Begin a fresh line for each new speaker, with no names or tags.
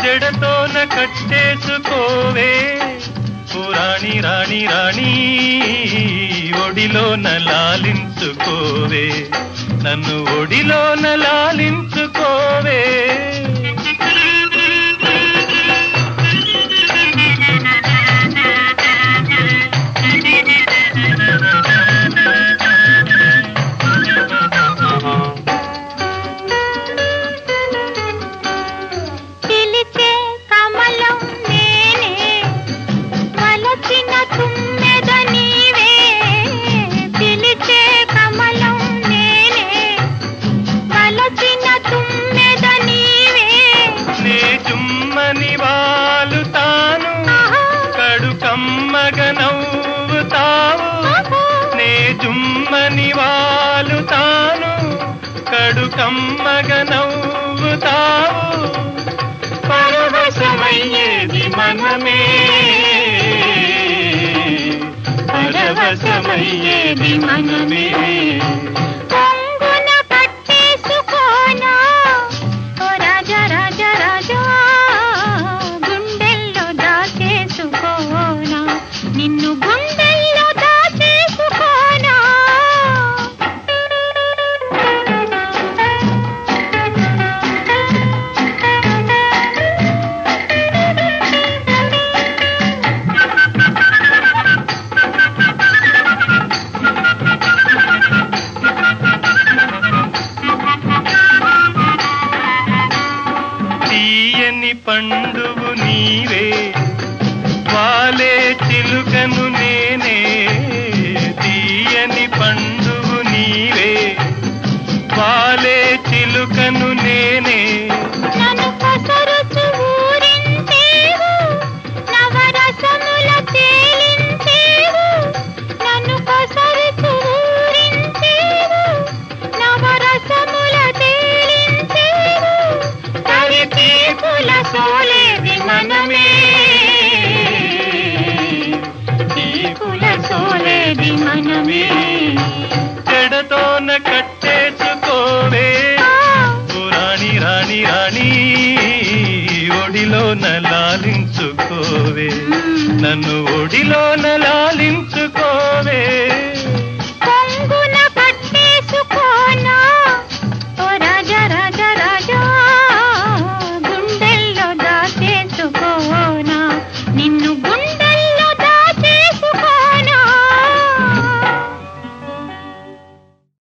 జడతోన కట్టేసుకోవే ఓ రాణి రాణి రాణి ఒడిలోన లాలించుకోవే నన్ను ఒడిలోన లాలించుకోవే
పిలిచే కమలం నేనే వలచిన తుమ్మెద నీవే పిలిచే కమలం నేనే వలచిన తుమ్మెద నీవే
నే చుమ్మని వాలుతాను కడు కమ్మగ నవ్వుతావు నే జుమ్మని వాలుతాను కడు కమ్మగ నవ్వుతావు పరవశమయ్యేది మనమే పరవశమయ్యేది మనమే
కొంగున కట్టేసుకోనా ఓ రాజా రాజా రాజా గుండెల్లో దాచేసుకోనా నిన్ను గుండెల్లో దాచేసుకోనా
తీయని పండువు నీవే వాలే చిలుకను నేనే తీయని పండువు నీవే వాలే చిలుకను నేనే
నన్ను కొసరుచు ఊరించేవు నవరసముల తేలించేవు నన్ను కొసరుచు ఊరించేవు నవరసముల తేలించేవు
కవి తీపుల సోలేది మనమే తీపుల సోలేది మనమే జడతోన కట్టేసుకోవే ఓ రాణి రాణి రాణి ఒడిలోన లాలించుకోవే నన్ను ఒడిలోన లాలించు